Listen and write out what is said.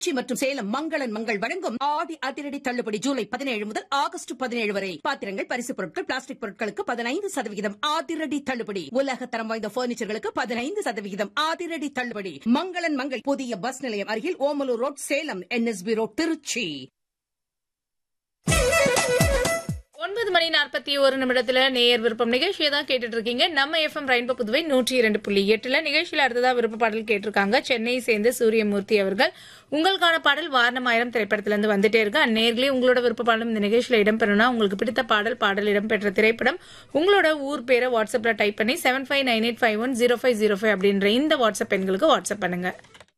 திருச்சி மற்றும் சேலம் மங்களன் மங்கள் வழங்கும் ஆடி அதிரடி தள்ளுபடி ஜூலை பதினேழு முதல் ஆகஸ்ட் பதினேழு வரை பாத்திரங்கள் பரிசு பொருட்கள் பிளாஸ்டிக் பொருட்களுக்கு பதினைந்து சதவிகிதம் அதிரடி தள்ளுபடி உலக தரம் வாய்ந்த பர்னிச்சர்களுக்கு பதினைந்து சதவிகிதம் அதிரடி தள்ளுபடி மங்களன் மங்கள் புதிய பஸ் நிலையம் அருகில் Omalur road Salem NSB road Tiruchi ஒன்பது மணி நாற்பத்தி ஒரு நிமிடத்துல நேயர் விருப்பம் நிகழ்ச்சியை தான் கேட்டுட்டு இருக்கீங்க நம்ம எஃப்எம் ரெயின்போ புதுவை நூற்றி இரண்டு புள்ளி எட்டுல நிகழ்ச்சியில அடுத்ததா விருப்ப பாடல் கேட்டிருக்காங்க சென்னையை சேர்ந்த சூரியமூர்த்தி அவர்கள் உங்களுக்கான பாடல் வாரணம் ஆயிரம் திரைப்படத்துல இருந்து வந்துட்டே இருக்கு அந்நேர்களே உங்களோட விருப்ப பாடலும் இந்த நிகழ்ச்சியில இடம்பெறணும்னா உங்களுக்கு பிடித்த பாடல் பாடல் இடம்பெற்ற திரைப்படம் உங்களோட ஊர் பேரை வாட்ஸ்அப்ல டைப் பண்ணி seven five nine eight five one zero five zero five அப்படின்ற இந்த வாட்ஸ்அப் எண்களுக்கு வாட்ஸ்அப் பண்ணுங்க